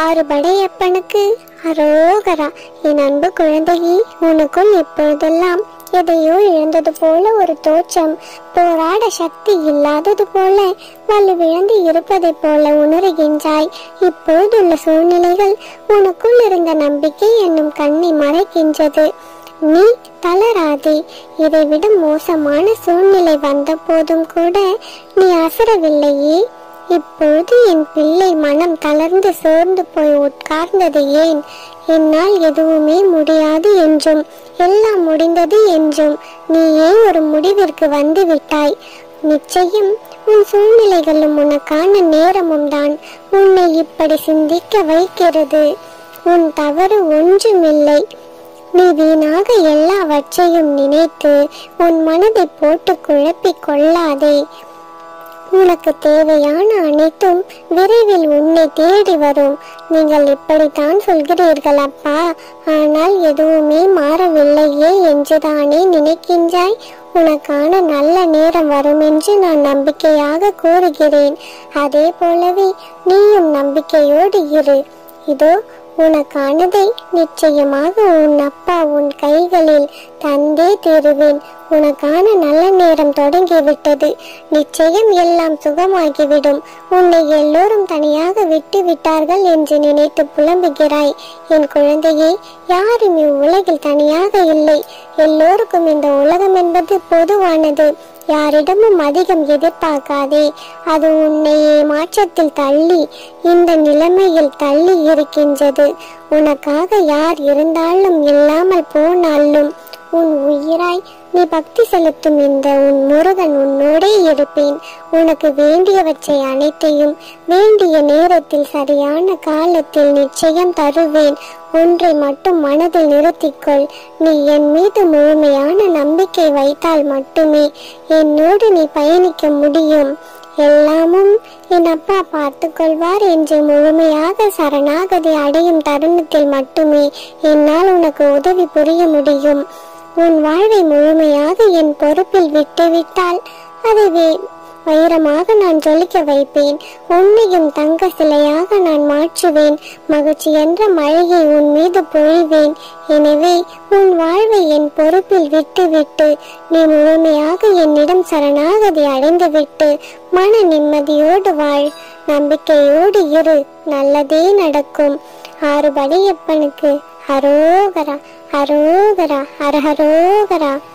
ஆறு படையப்பனுக்கு அரோகரா என் அன்பு குழந்தையே உனக்குள் இப்பொழுதெல்லாம் எதையோ இழந்தது போல ஒரு தோற்றம் போராட சக்தி இல்லாதது போல வலுவிழந்து இருப்பதைப் போல உணர்கின்றாய் இப்பொழுதுள்ள சூழ்நிலைகள் உனக்குள் இருந்த நம்பிக்கை என்னும் கண்ணை மறைக்கின்றது நீ தளராதே இதைவிட மோசமான சூழ்நிலை வந்த போதும் கூட நீ அசரவில்லையே இப்பொழுது என் பிள்ளை மனம் தளர்ந்து சோர்ந்து போய் உட்கார்ந்தது ஏன் என்னால் எதுவுமே முடியாது என்றும் எல்லாம் முடிந்தது என்றும் நீயே ஒரு முடிவிற்கு வந்து விட்டாய் நிச்சயம் உன் சூழ்நிலைகளும் உனக்கான நேரமும் தான் உன்னை இப்படி சிந்திக்க வைக்கிறது உன் தவறு ஒன்றுமில்லை நீ வீணாக எல்லாவற்றையும் நினைத்து உன் மனதை போட்டு குழப்பிக் கொள்ளாதே உனக்கு தேவையான அனைத்தும் விரைவில் உன்னை தேடி வரும் நீங்கள் இப்படித்தான் சொல்கிறீர்கள் அப்பா ஆனால் எதுவுமே மாறவில்லையே என்றுதானே நினைக்கின்றாய் உனக்கான நல்ல நேரம் வரும் என்று நான் நம்பிக்கையாக கூறுகிறேன் அதே போலவே நீயும் நம்பிக்கையோடு இரு இதோ உனக்கானதை நிச்சயமாக உன் அப்பா உன் கைகளில் தந்தே தீருவேன் உனக்கான நல்ல நேரம் தொடங்கிவிட்டது நிச்சயம் எல்லாம் சுகமாகிவிடும் உன்னை எல்லோரும் தனியாக விட்டு விட்டார்கள் என்று நினைத்து புலம்புகிறாய் என் குழந்தையே யாரும் இவ்வுலகில் தனியாக இல்லை எல்லோருக்கும் இந்த உலகம் என்பது பொதுவானது யாரிடமும் அதிகம் எதிர்பார்க்காதே அது உன்னை மாற்றத்தில் தள்ளி இந்த நிலைமையில் தள்ளி இருக்கின்றது உனக்காக யார் இருந்தாலும் இல்லாமல் போனாலும் உன் உயிராய் நீ பக்தி செலுத்தும் இந்த உன் முருகன் உன்னோடே இருப்பேன் உனக்கு வேண்டியவற்றை அனைத்தையும் வேண்டிய நேரத்தில் சரியான காலத்தில் நிச்சயம் தருவேன் ஒன்றை மட்டும் மனதில் நிறுத்திக்கொள் நீ என் மீது முழுமையான நம்பிக்கை வைத்தால் மட்டுமே என்னோடு நீ பயணிக்க முடியும் எல்லாமும் என் அப்பா பார்த்து கொள்வார் என்று முழுமையாக சரணாகதி அடையும் தருணத்தில் மட்டுமே என்னால் உனக்கு உதவி புரிய முடியும் உன் வாழ்வை முழுமையாக என் பொறுப்பில் விட்டுவிட்டால் அதை வே- வைரமாக நான் ஜொலிக்க வைப்பேன் உன்னையும் தங்க சிலையாக நான் மாற்றுவேன் மகிழ்ச்சி என்ற மழையை உன் மீது பொழிவேன் எனவே உன் வாழ்வை என் பொறுப்பில் விட்டுவிட்டு நீ முழுமையாக என்னிடம் சரணாகதி அடைந்துவிட்டு மன நிம்மதியோடு வாழ் நம்பிக்கையோடு இரு நல்லதே நடக்கும் ஆறுபடையப்பனுக்கு அரோகரா அரோகரா ஹரஹரோகரா